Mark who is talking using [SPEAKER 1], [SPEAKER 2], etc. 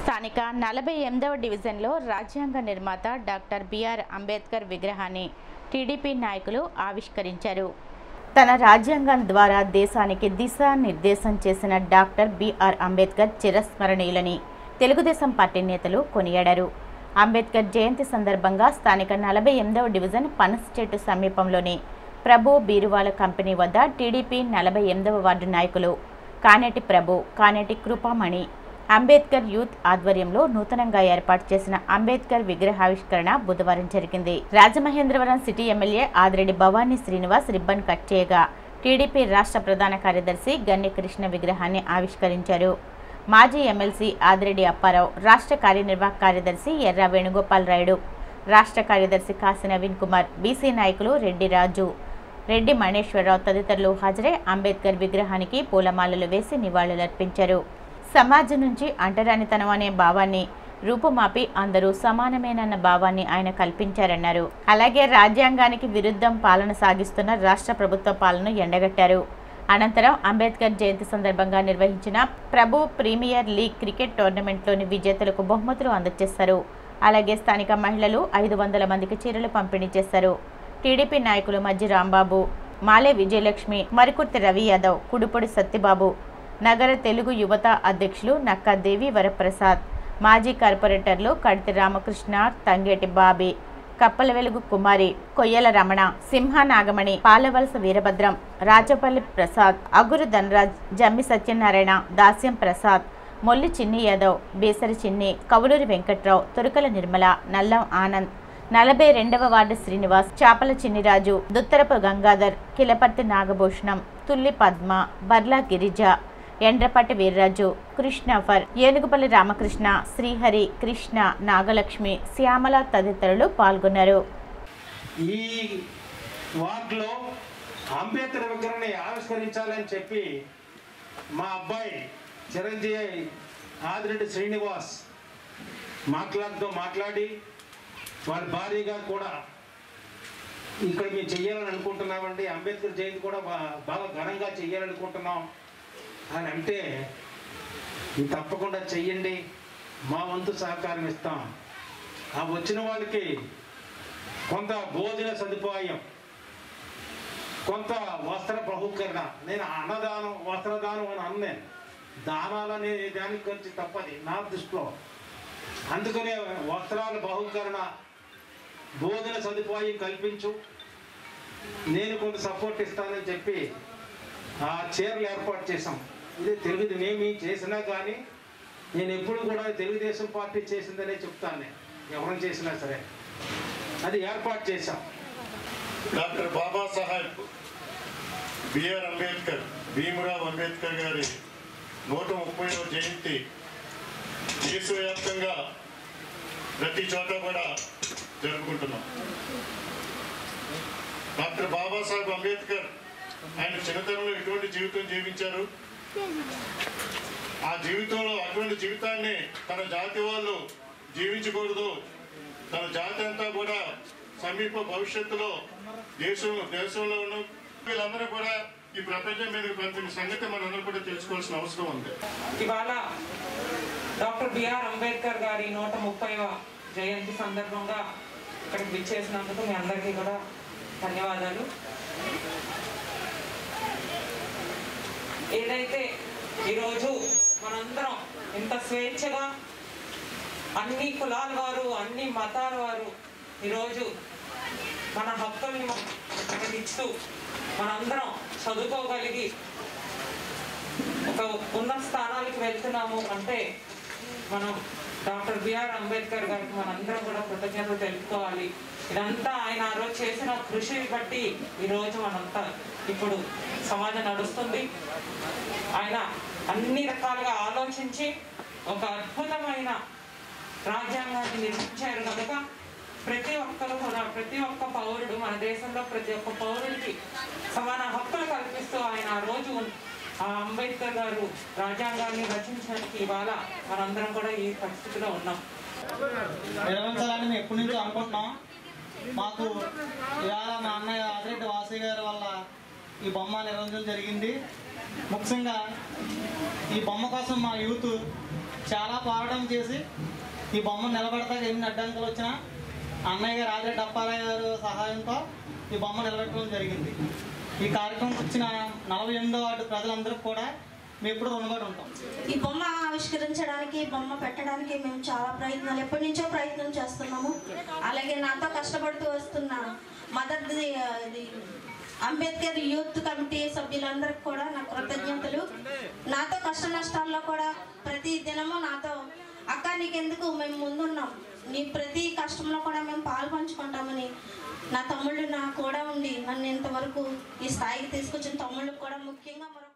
[SPEAKER 1] స్థానిక నలభై ఎనిమిదవ డివిజన్లో రాజ్యాంగ నిర్మాత డాక్టర్ బిఆర్ అంబేద్కర్ విగ్రహాన్ని టీడీపీ నాయకులు ఆవిష్కరించారు తన రాజ్యాంగం ద్వారా దేశానికి దిశానిర్దేశం చేసిన డాక్టర్ బిఆర్ అంబేద్కర్ చిరస్మరణీయులని తెలుగుదేశం పార్టీ నేతలు కొనియాడారు అంబేద్కర్ జయంతి సందర్భంగా స్థానిక నలభై ఎనిమిదవ డివిజన్ పనస్టేటు సమీపంలోని ప్రభు బీరువాల కంపెనీ వద్ద టీడీపీ నలభై ఎనిమిదవ వార్డు నాయకులు కానేటి ప్రభు కానేటి కృపామణి అంబేద్కర్ యూత్ ఆధ్వర్యంలో నూతనంగా ఏర్పాటు చేసిన అంబేద్కర్ విగ్రహావిష్కరణ బుధవారం జరిగింది Rajamahendravaram city MLA Adireddy Bhavani Srinivas ribbon cut చేయగా టీడీపీ రాష్ట్ర ప్రధాన కార్యదర్శి గన్నె కృష్ణ విగ్రహాన్ని ఆవిష్కరించారు మాజీ ఎమ్మెల్సీ ఆదిరెడ్డి అప్పారావు రాష్ట్ర కార్యనిర్వాహక కార్యదర్శి ఎర్ర వేణుగోపాల్ రాయుడు రాష్ట్ర కార్యదర్శి కాసి నవీన్ కుమార్ బీసీ నాయకులు రెడ్డి రాజు రెడ్డి మణేశ్వరరావు తదితరులు హాజరై అంబేద్కర్ విగ్రహానికి పూలమాలలు వేసి నివాళులర్పించారు సమాజం నుంచి అంటరానితనం అనే భావాన్ని రూపుమాపి అందరూ సమానమేనన్న భావాన్ని ఆయన కల్పించారన్నారు అలాగే రాజ్యాంగానికి విరుద్ధం పాలన సాగిస్తున్న రాష్ట్ర ప్రభుత్వ పాలన ఎండగట్టారు అనంతరం అంబేద్కర్ జయంతి సందర్భంగా నిర్వహించిన ప్రభు ప్రీమియర్ లీగ్ క్రికెట్ టోర్నమెంట్లోని విజేతలకు బహుమతులు అందజేశారు అలాగే స్థానిక మహిళలు ఐదు వందల మందికి చీరలు పంపిణీ చేశారు టీడీపీ నాయకులు మజ్జి రాంబాబు మాలే విజయలక్ష్మి మరికుర్తి రవి యాదవ్ కుడుపొడి సత్యబాబు నగర తెలుగు యువత అధ్యక్షులు నక్కా దేవి వరప్రసాద్ మాజీ కార్పొరేటర్లు కడితి రామకృష్ణ తంగేటి బాబీ కప్పల వెలుగు కుమారి కొయ్యల రమణ సింహ నాగమణి పాలవలస వీరభద్రం రాజపల్లి ప్రసాద్ అగురు ధనరాజ్ జమ్మి సత్యనారాయణ దాస్యం ప్రసాద్ మొల్లి చిన్ని యాదవ్ బేసరి చిన్ని కవులూరి వెంకట్రావు తురుకల నిర్మల నల్లం ఆనంద్ నలభై రెండవ వార్డు శ్రీనివాస్ చాపల చిన్నిరాజు దుత్తరపు గంగాధర్ కిలపర్తి నాగభూషణం తుల్లి పద్మ బర్లా గిరిజ ఎండ్రపట్టి వీర్రాజు కృష్ణఫర్ ఏనుగుపల్లి రామకృష్ణ శ్రీహరి కృష్ణ నాగలక్ష్మి శ్యామల తదితరులు పాల్గొన్నారు
[SPEAKER 2] ఈ వార్డులో అంబేద్కర్ విగ్రహాన్ని ఆవిష్కరించాలని చెప్పి మా అబ్బాయి చిరంజీవి ఆదిరెడ్డి శ్రీనివాస్ మాట్లాడుతూ మాట్లాడి వాళ్ళ భార్య గారు కూడా ఇక్కడ మేము చెయ్యాలని అనుకుంటున్నామండి అంబేద్కర్ జయంతి కూడా బా- బాగా ఘనంగా చెయ్యాలనుకుంటున్నాం అని అంటే "ఇది తప్పకుండా చెయ్యండి మా వంతు సహకారం ఇస్తాం ఆ వచ్చిన వాళ్ళకి కొంత భోజన సదుపాయం కొంత వస్త్ర బహుకరణ నేను అన్నదానం వస్త్రదానం అని అన్నాను దానాలనే దానికి కొంచెం తప్పది నా దృష్టిలో అందుకనే వస్త్రాల బహుకరణ భోజన సదుపాయం కల్పించు నేను కొంత సపోర్ట్ ఇస్తానని చెప్పి ఆ చీరలు ఏర్పాటు చేశాం ఇది తెలుగు మేము చేసినా కానీ నేను ఎప్పుడు కూడా తెలుగుదేశం పార్టీ చేసిందనే చెప్తాను నేను ఎవరు చేసినా సరే అది ఏర్పాటు చేశాం
[SPEAKER 3] డాక్టర్ బాబాసాహెబ్ బిఆర్ అంబేద్కర్ భీమరావ్ అంబేద్కర్ గారి నూట ముప్పైవ జయంతి దేశవ్యాప్తంగా ప్రతి చోట కూడా జరుపుకుంటున్నాం డాక్టర్ బాబాసాహెబ్ అంబేద్కర్ ఆయన చిన్నతనంలో ఎటువంటి జీవితం జీవించారు ఆ జీవితంలో అటువంటి జీవితాన్ని తన జాతి వాళ్ళు జీవించకూడదు తన జాతి అంతా కూడా సమీప భవిష్యత్తులో దేశం దేశంలో ఉన్న వీళ్ళందరూ కూడా ఈ ప్రపంచం మీదకి పంపిన సంగతి మనందరూ కూడా తెలుసుకోవాల్సిన అవసరం ఉంది
[SPEAKER 4] ఇవాళ డాక్టర్ బిఆర్ అంబేద్కర్ గారి నూట ముప్పైవ జయంతి సందర్భంగా ఇక్కడికి విచ్చేసినందుకు మీ అందరికీ కూడా ధన్యవాదాలు ఏదైతే ఈరోజు మనందరం ఇంత స్వేచ్ఛగా అన్ని కులాల వారు అన్ని మతాల వారు ఈరోజు మన హక్కుల్ని మనకి ఇస్తూ మనందరం చదువుకోగలిగి ఒక ఉన్నత స్థానాలకు వెళ్తున్నాము అంటే మనం డాక్టర్ బిఆర్ అంబేద్కర్ గారికి మనందరం కూడా కృతజ్ఞతలు తెలుపుకోవాలి ఇదంతా ఆయన ఆ రోజు చేసిన కృషి బట్టి ఈ రోజు మనంతా ఇప్పుడు సమాజం నడుస్తుంది ఆయన అన్ని రకాలుగా ఆలోచించి ఒక అద్భుతమైన రాజ్యాంగాన్ని నిర్మించారు కనుక ప్రతి ఒక్కరు కూడా ప్రతి ఒక్క పౌరుడు మన దేశంలో ప్రతి ఒక్క పౌరుడికి సమాన హక్కులు కల్పిస్తూ ఆయన ఆ రోజు ఆ అంబేద్కర్ గారు రాజ్యాంగాన్ని రచించడానికి ఇవాళ మనందరం కూడా ఈ పరిస్థితిలో ఉన్నాం
[SPEAKER 5] నిర్వహించాలని మేము ఎప్పటి నుంచో అనుకుంటున్నాం మాకు ఇవాళ మా అన్నయ్య ఆదిరెడ్డి వాసయ్య గారి వల్ల ఈ బొమ్మ నిర్వహించడం జరిగింది ముఖ్యంగా ఈ బొమ్మ కోసం మా యూత్ చాలా పోరాటం చేసి ఈ బొమ్మ నిలబెడతాక ఎన్ని అడ్డంకులు వచ్చినా అన్నయ్య గారు ఆదిరెడ్డి అప్పారాయ గారు సహాయంతో ఈ బొమ్మ నిలబెట్టడం జరిగింది ఈ కార్యక్రమం వచ్చిన నలభై ఎనిమిదో వార్డు ప్రజలందరికీ కూడా మేము ఎప్పుడు రుణపడి ఉంటాం
[SPEAKER 6] ఈ బొమ్మ ఆవిష్కరించడానికి ఈ బొమ్మ పెట్టడానికి మేము చాలా ప్రయత్నాలు ఎప్పటి నుంచో ప్రయత్నం చేస్తున్నాము అలాగే నాతో కష్టపడుతూ వస్తున్న మదర్ ది- ఇది అంబేద్కర్ యూత్ కమిటీ సభ్యులందరికీ కూడా నా కృతజ్ఞతలు నాతో కష్ట నష్టాల్లో కూడా ప్రతి దినము నాతో అక్క నీకెందుకు మేము ముందున్నాం నీ ప్రతి కష్టంలో కూడా మేము పాల్పంచుకుంటామని నా తమ్ముళ్ళు నా కూడా ఉండి నన్ను ఇంతవరకు ఈ స్థాయికి తీసుకొచ్చిన తమ్ముళ్ళకి కూడా ముఖ్యంగా మరొక